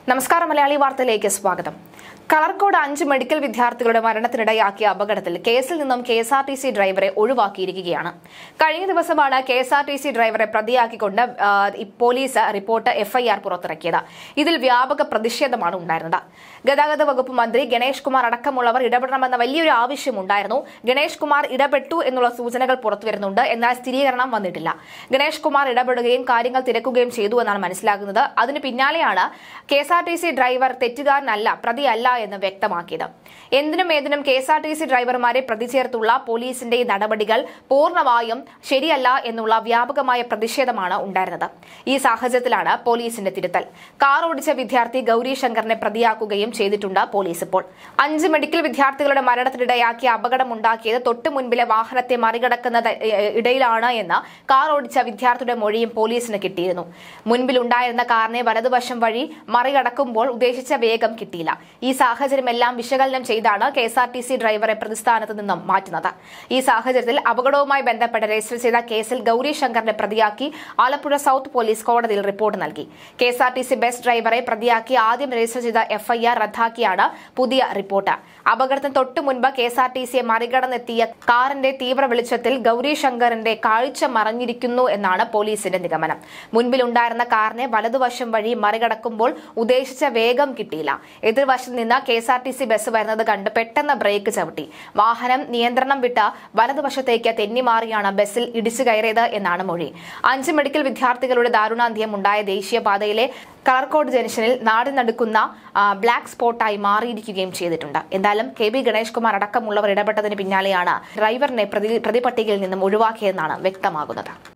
നമസ്കാരം മലയാളി വാർത്തയിലേക്ക് സ്വാഗതം കളർക്കോട് അഞ്ച് മെഡിക്കൽ വിദ്യാർത്ഥികളുടെ മരണത്തിനിടയാക്കിയ അപകടത്തിൽ കേസിൽ നിന്നും K S R T C ഡ്രൈവറെ ഒഴിവാക്കിയിരിക്കുകയാണ് കഴിഞ്ഞ ദിവസമാണ് K S R T C ഡ്രൈവറെ പ്രതിയാക്കിക്കൊണ്ട് ആ, ഈ പോലീസ് റിപ്പോർട്ട് എഫ്ഐആർ പുറത്തിറക്കിയത് ഇതിൽ വ്യാപക പ്രതിഷേധമാണ് ഉണ്ടായിരുന്നത് ഗതാഗത വകുപ്പ് മന്ത്രി ഗണേഷ് കുമാർ അടക്കമുള്ളവർ ഇടപെടണമെന്ന വലിയൊരു ആവശ്യമുണ്ടായിരുന്നു ഗണേഷ് കുമാർ ഇടപെട്ടു എന്നുള്ള സൂചനകൾ പുറത്തുവരുന്നുണ്ട് എന്നാൽ സ്ഥിരീകരണം വന്നിട്ടില്ല ഗണേഷ് കുമാർ ഇടപെടുകയും കാര്യങ്ങൾ തിരക്കുകയും ചെയ്തു എന്നാണ് മനസ്സിലാകുന്നത് അതിന് പിന്നാലെയാണ് K S R T C driver തെറ്റുകാരനല്ല പ്രതിയല്ല എന്ന് വ്യക്തമാക്കിയത് എന്തിനും ഏതിനും K S R T C ഡ്രൈവർമാരെ പ്രതി ചേർത്തുള്ള പോലീസിന്റെ ഈ നടപടികൾ പൂർണ്ണമായും ശരിയല്ല എന്നുള്ള വ്യാപകമായ പ്രതിഷേധമാണ് ഉണ്ടായിരുന്നത് ഈ സാഹചര്യത്തിലാണ് പോലീസിന്റെ തിരുത്തൽ കാർ ഓടിച്ച വിദ്യാർത്ഥി ഗൗരി ശങ്കറിനെ പ്രതിയാക്കുകയും ചെയ്തിട്ടുണ്ട് പോലീസ് ഇപ്പോൾ അഞ്ച് മെഡിക്കൽ വിദ്യാർത്ഥികളുടെ മരണത്തിനിടയാക്കിയ അപകടമുണ്ടാക്കിയത് തൊട്ടു മുൻപിലെ വാഹനത്തെ മറികടക്കുന്നത് ഏഹ്, ഇടയിലാണ് എന്ന് കാർ ഓടിച്ച വിദ്യാർത്ഥിയുടെ മൊഴിയും പോലീസിന് കിട്ടിയിരുന്നു മുൻപിലുണ്ടായിരുന്ന കാറിനെ വലതുവശം വഴി മറികടക്കുമ്പോൾ ഉദ്ദേശിച്ച വേഗം കിട്ടിയില്ല ഈ സാഹചര്യമെല്ലാം വിശകലനം ചെയ്താണ് K S R T C ഡ്രൈവറെ പ്രതിസ്ഥാനത്ത് നിന്നും മാറ്റുന്നത് ഈ സാഹചര്യത്തിൽ അപകടവുമായി ബന്ധപ്പെട്ട് രജിസ്റ്റർ ചെയ്ത കേസിൽ ഗൗരി ശങ്കറിനെ പ്രതിയാക്കി ആലപ്പുഴ സൗത്ത് പോലീസ് കോടതിയിൽ റിപ്പോർട്ട് നൽകി K S R T C bus ഡ്രൈവറെ പ്രതിയാക്കി ആദ്യം രജിസ്റ്റർ ചെയ്ത എഫ്ഐആർ റദ്ദാക്കിയാണ് പുതിയ റിപ്പോർട്ട് അപകടത്തിന് തൊട്ടു മുൻപ് കെ എസ് ആർ ടി സിയെ മറികടന്നെത്തിയ കാറിന്റെ തീവ്ര വെളിച്ചത്തിൽ ഗൗരി ശങ്കറിന്റെ കാഴ്ച മറഞ്ഞിരിക്കുന്നു എന്നാണ് പോലീസിന്റെ നിഗമനം മുൻപിലുണ്ടായിരുന്ന കാറിനെ വലതുവശം വഴി മറികടക്കുമ്പോൾ ഉദ്ദേശിച്ച വേഗം കിട്ടിയില്ല എതിർവശത്ത് നിന്ന് K S R T C bus വരുന്നത് കണ്ട് പെട്ടെന്ന് ബ്രേക്ക് ചവിട്ടി വാഹനം നിയന്ത്രണം വിട്ട് വലതുവശത്തേക്ക് തെന്നിമാറിയാണ് ബസ്സിൽ ഇടിച്ചു കയറിയത് എന്നാണ് മൊഴി അഞ്ച് മെഡിക്കൽ വിദ്യാർത്ഥികളുടെ ദാരുണാന്ത്യം ഉണ്ടായ ദേശീയപാതയിലെ കളർക്കോട് ജംഗ്ഷനിൽ നാട് നടുക്കുന്ന ആ, ബ്ലാക്ക് സ്പോട്ടായി മാറിയിരിക്കുകയും ചെയ്തിട്ടുണ്ട് എന്തായാലും കെ ബി ഗണേഷ് കുമാർ അടക്കമുള്ളവർ ഇടപെട്ടതിന് പിന്നാലെയാണ് ഡ്രൈവറിനെ പ്രതി പ്രതിപട്ടികയിൽ നിന്നും ഒഴിവാക്കിയതെന്നാണ് വ്യക്തമാകുന്നത്